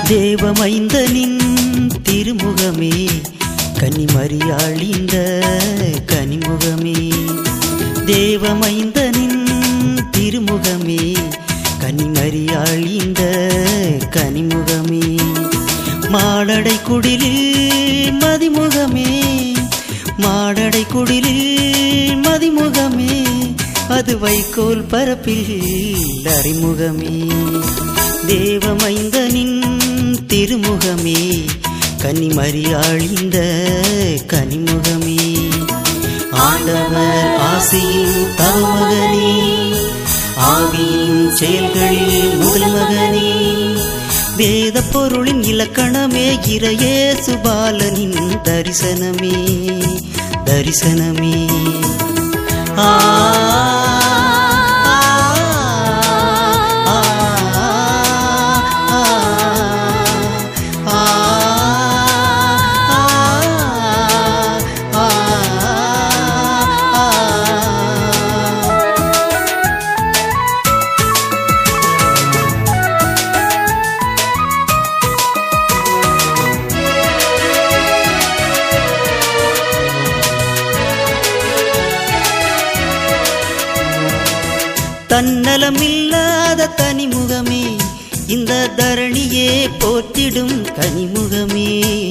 தேவமைந்தனின் திருமுகமே கனிமறியாளிந்த கனிமுகமே தேவமைந்தனின் திருமுகமே கனிமறியாளிந்த கனிமுகமே மாடடை குடிலில் மதிமுகமே மாடடை குடிலில் மதிமுகமே அது வைக்கோல் பரப்பில் அறிமுகமே தேவமைந்தனின் திருமுகமே கன்னிமறியாழிந்த கனிமுகமே ஆண்டவர் ஆசையின் தவமகனே ஆவியின் செயல்களில் முதல் மகனே வேத பொருளின் இலக்கணமே இறையே சுபாலனின் தரிசனமே தரிசனமே ஆ தன்னலமில்லாத தனிமுகமே இந்த தரணியே போற்றிடும் கனிமுகமே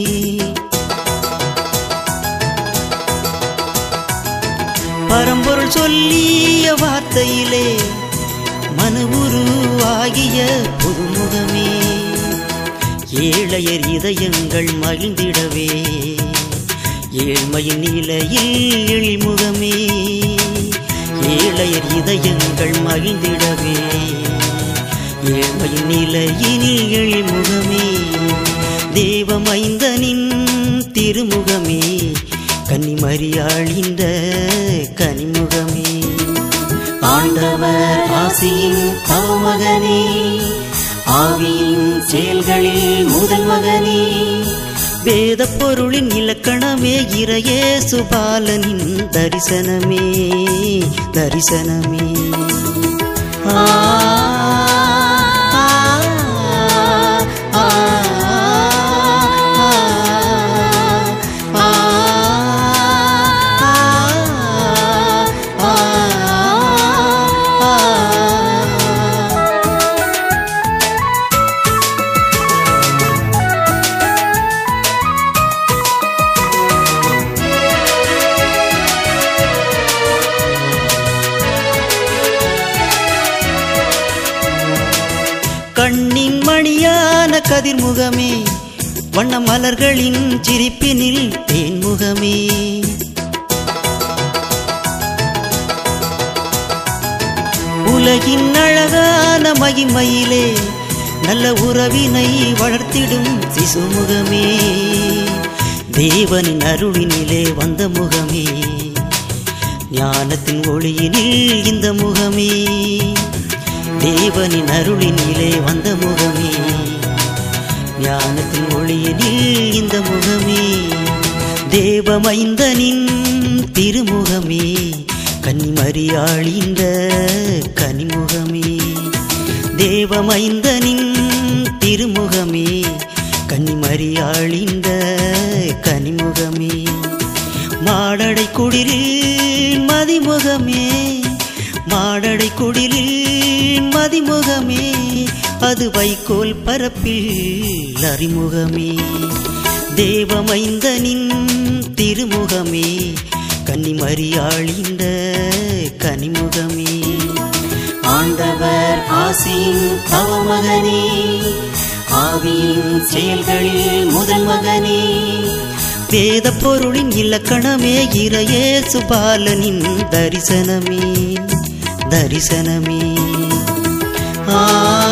பரம்பொருள் சொல்லிய வார்த்தையிலே மன உருவாகிய புதுமுகமே ஏழையர் இதயங்கள் மகிழ்ந்திடவே ஏழ்மையின் நிலையில் எழில்முகமே ஏழையர் இதயங்கள் மகிழ்ந்திடவே ஏழ்மையின் நிலையினில் எழில்முகமே தேவமைந்தனின் திருமுகமே கன்னிமறியாழிந்த கனிமுகமே ஆண்டவர் ஆசியின் தவமகனே ஆவியின் செயல்களில் முதல் மகனே வேத பொருளின் இலக்கணமே இறையே சுபாலனின் தரிசனமே தரிசனமே ஆ ஆ, ஆ, ஆ, ஆ. கண்ணின் மணியான கதிர்முகமே வண்ண மலர்களின் சிரிப்பினில் தேன்முகமே உலகின் அழகான மகிமையிலே நல்ல உறவினை வளர்த்திடும் சிசுமுகமே தேவனின் அருளினிலே வந்த முகமே ஞானத்தின் ஒளியினில் இந்த முகமே தேவனின் அருளினிலே வந்த முகமே ஞானத்தின் ஒளியினில் இந்த முகமே தேவமைந்தனின் திருமுகமே கன்னிமறியாழிந்த கனிமுகமே தேவமைந்தனின் திருமுகமே கன்னிமறியாழிந்த கனிமுகமே மாடடை குடிலில் மதிமுகமே மாடடை குடிலில் மதிமுகமே அது வைக்கோல் பரப்பில் அறிமுகமே தேவமைந்தனின் திருமுகமே கன்னிமறியாழிந்த கனிமுகமே ஆண்டவர் ஆசியின் தவமகனே ஆவியின் செயல்களில் முதல் மகனே வேத பொருளின் இலக்கணமே இறையே சுபாலனின் தரிசனமே தரிசனமே ஆ